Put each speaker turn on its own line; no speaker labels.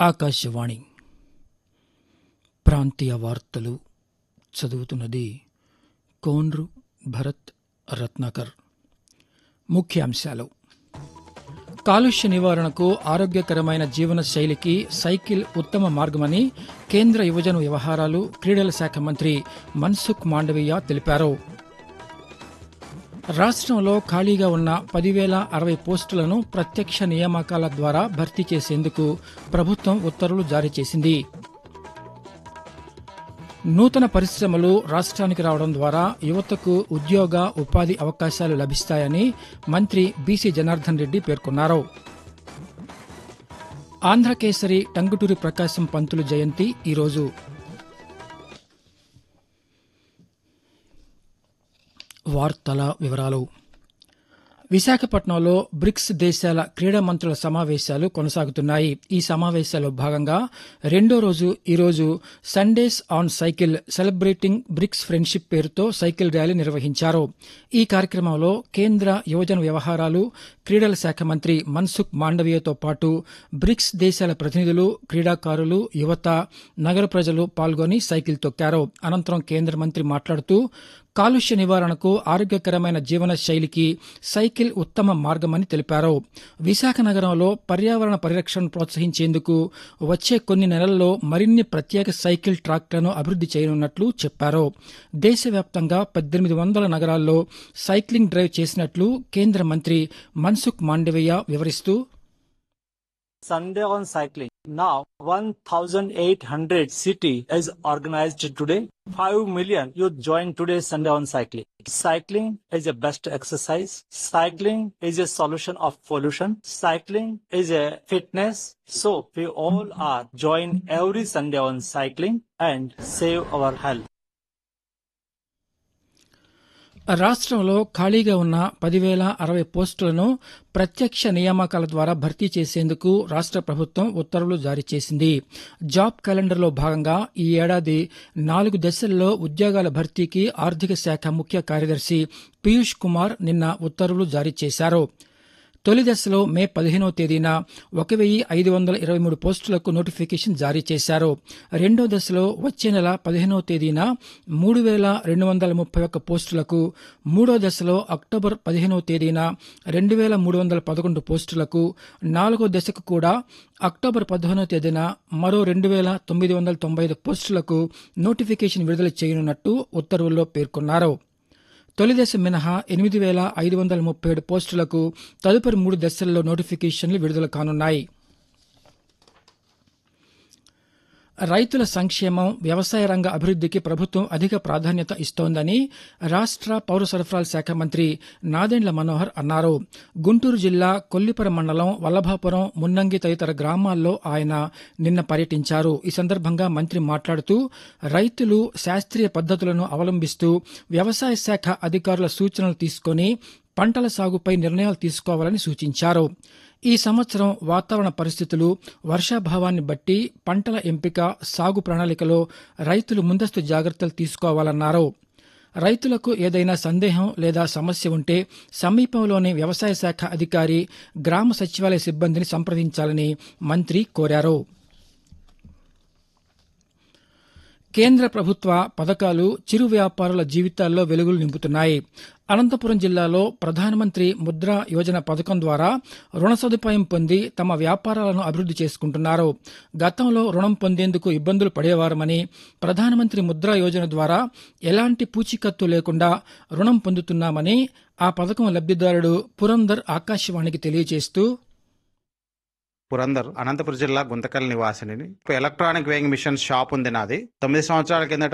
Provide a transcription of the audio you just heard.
ఆకాశవాణి ప్రాంతీయ వార్తలు చదువుతున్నది కోన్రు భరత్ రత్నాకర్ ముఖ్యాంశాలు కాలుష్య నివారణకు ఆరోగ్యకరమైన జీవన శైలికి సైకిల్ ఉత్తమ మార్గమని కేంద్ర యువజన వ్యవహారాలు క్రీడల శాఖ మంత్రి మన్సుఖ్ మాండవీయ తెలిపారు రాష్ట్రంలో ఖాళీగా ఉన్న పదివేల అరవై పోస్టులను ప్రత్యక్ష నియామకాల ద్వారా భర్తీ చేసేందుకు ప్రభుత్వం ఉత్తర్వులు జారీ చేసింది నూతన పరిశ్రమలు రాష్ట్రానికి రావడం ద్వారా యువతకు ఉద్యోగ ఉపాధి అవకాశాలు లభిస్తాయని మంత్రి బీసీ జనార్దన్ రెడ్డి పేర్కొన్నారు ఆంధ్రకేసరి టంగుటూరి ప్రకాశం పంతులు జయంతి ఈరోజు వార్తల వివరాలు విశాఖపట్నంలో బ్రిక్స్ దేశాల క్రీడా మంత్రుల సమావేశాలు కొనసాగుతున్నాయి ఈ సమావేశాల్లో భాగంగా రెండో రోజు ఈరోజు Sundays on cycle celebrating BRICS friendship పేరుతో సైకిల్ ర్యాలీ నిర్వహించారు ఈ కార్యక్రమంలో కేంద్ర యువజన వ్యవహారాలు క్రీడల శాఖ మంత్రి మన్సుఖ్ మాండవీయతో పాటు బ్రిక్స్ దేశాల ప్రతినిధులు క్రీడాకారులు యువత నగర ప్రజలు పాల్గొని సైకిల్ తొక్కారు అనంతరం కేంద్ర మంత్రి మాట్లాడుతూ కాలుష్య నివారణకు ఆరోగ్యకరమైన జీవన శైలికి సైకిల్ ఉత్తమ మార్గమని తెలిపారు విశాఖ నగరంలో పర్యావరణ పరిరక్షణను ప్రోత్సహించేందుకు వచ్చే కొన్ని నెలల్లో మరిన్ని ప్రత్యేక సైకిల్ ట్రాక్లను అభివృద్ది చేయనున్నట్లు చెప్పారు దేశవ్యాప్తంగా పద్దెనిమిది వందల నగరాల్లో సైక్లింగ్ డ్రైవ్ చేసినట్లు కేంద్ర మంత్రి మన్సుఖ్ మాండవీయ వివరిస్తూ
Sunday on cycling. Now 1,800 city is organized today. 5 million youth join today Sunday on cycling. Cycling is a best exercise. Cycling is a solution of pollution. Cycling is a fitness. So we all are join every Sunday on cycling and save our health.
రాష్ట్రంలో ఖాళీగా ఉన్న పదివేల అరవై పోస్టులను ప్రత్యక్ష నియామకాల ద్వారా భర్తీ చేసేందుకు రాష్ట్ర ప్రభుత్వం ఉత్తర్వులు జారీ చేసింది జాబ్ క్యాలెండర్లో భాగంగా ఈ ఏడాది నాలుగు దశల్లో ఉద్యోగాల భర్తీకి ఆర్థిక శాఖ ముఖ్య కార్యదర్శి పీయూష్ కుమార్ నిన్న ఉత్తర్వులు జారీ చేశారు తొలి దశలో మే పదిహేనవ తేదీన ఒక వెయ్యి ఐదు వందల ఇరవై మూడు పోస్టులకు నోటిఫికేషన్ జారీ చేశారు రెండో దశలో వచ్చే నెల పదిహేనవ తేదీన మూడు వేల రెండు వందల ముప్పై ఒక్క పోస్టులకు మూడో దశలో అక్టోబర్ పదిహేనవ తేదీన రెండు వేల మూడు వందల పదకొండు పోస్టులకు నాలుగో దశకు కూడా అక్టోబర్ పదిహేనవ తేదీన మరో రెండు వేల తొమ్మిది వందల తొంభై ఐదు పోస్టులకు నోటిఫికేషన్ విడుదల చేయనున్నట్టు ఉత్తర్వుల్లో పేర్కొన్నారు తొలి దశ మినహా ఎనిమిది వేల ఐదు వందల ముప్పై ఏడు పోస్టులకు తదుపరి మూడు దశల్లో నోటిఫికేషన్లు విడుదల కానున్నాయి రైతుల సంక్షేమం వ్యవసాయ రంగ అభివృద్దికి ప్రభుత్వం అధిక ప్రాధాన్యత ఇస్తోందని రాష్ట్ర పౌర సరఫరాల శాఖ మంత్రి నాదెండ్ల మనోహర్ అన్నారు గుంటూరు జిల్లా కొల్లిపర మండలం వల్లభాపురం మున్నంగి తదితర గ్రామాల్లో ఆయన నిన్న పర్యటించారు ఈ సందర్భంగా మంత్రి మాట్లాడుతూ రైతులు శాస్త్రీయ పద్దతులను అవలంబిస్తూ వ్యవసాయ శాఖ అధికారుల సూచనలు తీసుకుని పంటల సాగుపై నిర్ణయాలు తీసుకోవాలని సూచించారు ఈ సంవత్సరం వాతావరణ పరిస్థితులు వర్షాభావాన్ని బట్టి పంటల ఎంపిక సాగు ప్రణాళికలో రైతులు ముందస్తు జాగ్రత్తలు తీసుకోవాలన్నారు రైతులకు ఏదైనా సందేహం లేదా సమస్య ఉంటే సమీపంలోని వ్యవసాయ శాఖ అధికారి గ్రామ సచివాలయ సిబ్బందిని సంప్రదించాలని మంత్రి కోరారు కేంద్ర ప్రభుత్వ పథకాలు చిరు వ్యాపారుల జీవితాల్లో వెలుగులు నింపుతున్నాయి అనంతపురం జిల్లాలో ప్రధానమంత్రి ముద్రా యోజన పథకం ద్వారా రుణ సదుపాయం పొంది తమ వ్యాపారాలను అభివృద్ది చేసుకుంటున్నారు గతంలో రుణం పొందేందుకు ఇబ్బందులు పడేవారమని ప్రధానమంత్రి ముద్రా యోజన ద్వారా ఎలాంటి పూచీకత్తు లేకుండా రుణం పొందుతున్నామని ఆ పథకం లబ్దిదారుడు పురందర్ ఆకాశవాణికి తెలియజేస్తూ
పురందర్ అనంతపురం జిల్లా గుంతకల్ నివాసిని ఎలక్ట్రానిక్ వేయింగ్ మిషన్ షాప్ ఉంది నాది తొమ్మిది సంవత్సరాల కిందట